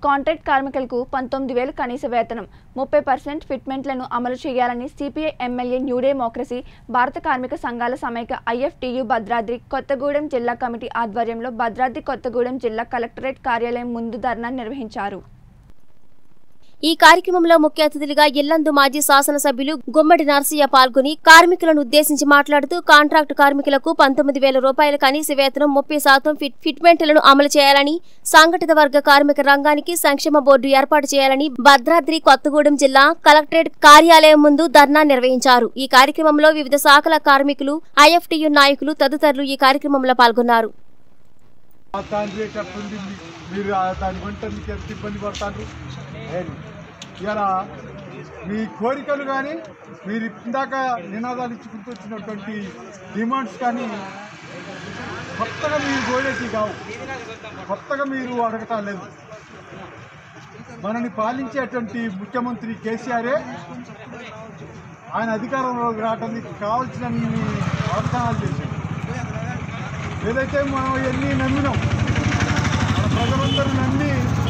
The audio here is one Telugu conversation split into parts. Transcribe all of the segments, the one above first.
కాంట్రాక్ట్ కార్మికులకు పంతొమ్మిది వేలు కనీస వేతనం ముప్పై పర్సెంట్ ఫిట్మెంట్లను అమలు చేయాలని సిపిఐ ఎమ్మెల్యే న్యూ డెమోక్రసీ భారత కార్మిక సంఘాల సమైక్య ఐఎఫ్టియు భద్రాద్రి కొత్తగూడెం జిల్లా కమిటీ ఆధ్వర్యంలో భద్రాద్రి కొత్తగూడెం జిల్లా కలెక్టరేట్ కార్యాలయం ముందు ధర్నా నిర్వహించారు ఈ కార్యక్రమంలో ముఖ్య అతిథులుగా ఇల్లందు మాజీ శాసనసభ్యులు గుమ్మడి నర్సయ్య పాల్గొని కార్మికులను ఉద్దేశించి మాట్లాడుతూ కాంట్రాక్ట్ కార్మికులకు పంతొమ్మిది వేల రూపాయల కనీస వేతనం ముప్పై శాతం ఫిట్ ఫిట్మెంట్లను అమలు చేయాలని సంఘటిత వర్గ కార్మిక రంగానికి సంక్షేమ బోర్డు ఏర్పాటు చేయాలని భద్రాద్రి కొత్తగూడెం జిల్లా కలెక్టరేట్ కార్యాలయం ముందు ధర్నా నిర్వహించారు ఈ కార్యక్రమంలో వివిధ శాఖల కార్మికులు ఐఎఫ్టియు నాయకులు తదితరులు ఈ కార్యక్రమంలో పాల్గొన్నారు ఆ దాని రేట్ ఎట్లుంది మీరు ఆ దాని వెంట మీకు ఎంత ఇబ్బంది పడతారు ఇలా మీ కోరికలు కానీ మీరు ఇందాక నినాదాలు ఇచ్చుకుంటూ వచ్చినటువంటి డిమాండ్స్ కానీ కొత్తగా మీరు కోరేసి కావు కొత్తగా మీరు అడగటం లేదు మనని పాలించేటువంటి ముఖ్యమంత్రి కేసీఆరే ఆయన అధికారంలోకి రావడానికి కావాల్సినన్ని వాగ్దానాలు చేశారు ఏదైతే మనం ఎన్ని నమ్మినాం మన ప్రజలందరూ నమ్మి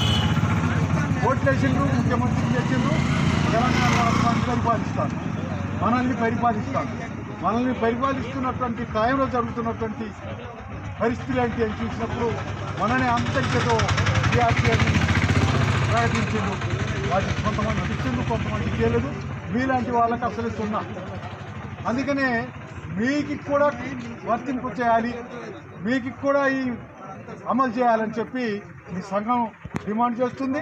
ఓట్లేసిండ్రు ముఖ్యమంత్రి చేసిండ్రు తెలంగాణ రాష్ట్రాన్ని పరిపాలిస్తాను మనల్ని పరిపాలిస్తాను మనల్ని పరిపాలిస్తున్నటువంటి టైంలో జరుగుతున్నటువంటి పరిస్థితులు ఏంటి అని చూసినప్పుడు మనని అంతర్గతో టీఆర్పీ అని ప్రకటించిండ్రు వాటికి కొంతమంది ఇచ్చిండ్రు కొంతమంది చేయలేదు మీలాంటి వాళ్ళకి అసలు సున్నా అందుకనే మీకు కూడా వర్తింపు చేయాలి మీకు కూడా ఈ అమలు చేయాలని చెప్పి మీ సంఘం డిమాండ్ చేస్తుంది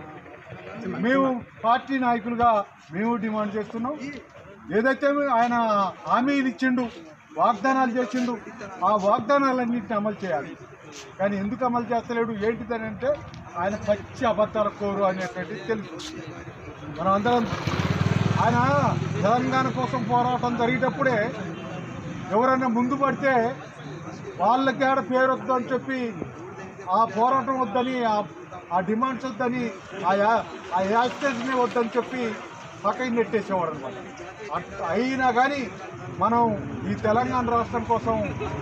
మేము పార్టీ నాయకులుగా మేము డిమాండ్ చేస్తున్నాం ఏదైతే ఆయన హామీలు ఇచ్చిండు వాగ్దానాలు చేసిండు ఆ వాగ్దానాలన్నింటినీ అమలు చేయాలి కానీ ఎందుకు అమలు చేస్తలేడు ఏంటిదని అంటే ఆయన పచ్చి అబద్ధాల కోరు అనేటువంటిది తెలుసు మనం అందరం ఆయన తెలంగాణ కోసం పోరాటం జరిగేటప్పుడే ఎవరైనా ముందు పడితే వాళ్ళకి ఆడ పేరు వద్దు అని చెప్పి ఆ పోరాటం వద్దని ఆ- ఆ డిమాండ్స్ వద్దని ఆ యా- ఆ యాక్టర్స్ని వద్దని చెప్పి పక్కకి నెట్టేసేవాడు అనమాట అట్ అయినా కానీ మనం ఈ తెలంగాణ రాష్ట్రం కోసం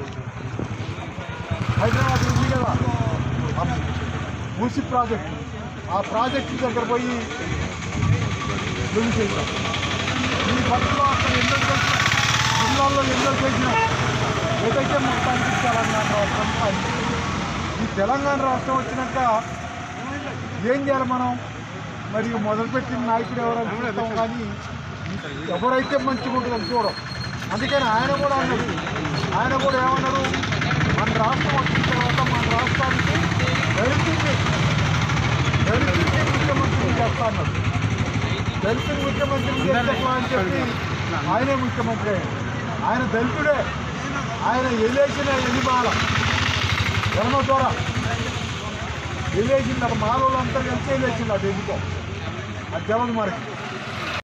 హైదరాబాద్ ఉంది కదా ఆ మూసి ప్రాజెక్ట్ ఆ ప్రాజెక్టు దగ్గర పోయి రుజువు చేశాం ఈ పట్టులో అక్కడ ఎన్నో చేసిన జిల్లాల్లో ఎన్నో చేసినాం ఏదైతే మొత్తానికి తెలంగాణ రాష్ట్రం అయింది. ఈ తెలంగాణ రాష్ట్రం వచ్చినాక ఏం చేయాలి మనం మరియు మొదలుపెట్టిన నాయకుడు ఎవరైనా చూస్తాం కానీ ఎవరైతే మంచిగా ఉంటుందని చూడం అందుకని ఆయన కూడా అన్నాడు ఆయన కూడా ఏమన్నాడు మన రాష్ట్రం వచ్చిన తర్వాత మన రాష్ట్రానికి దళితుడిని దళితుడిని ముఖ్యమంత్రి చేస్తా అన్నాడు దళితుడు ముఖ్యమంత్రి చేస్తా అని చెప్పి ఆయనే ముఖ్యమంత్రి అయ్యాడు. ఆయన దళితుడే ఆయన ఎలేసిన ఎనిమాల జన్మ ద్వారా ఎలేసింది అక్కడ మాలోళ్ళంతా కలిసి ఎలేసింది అది ఎందుకో అది జగన్ మనకి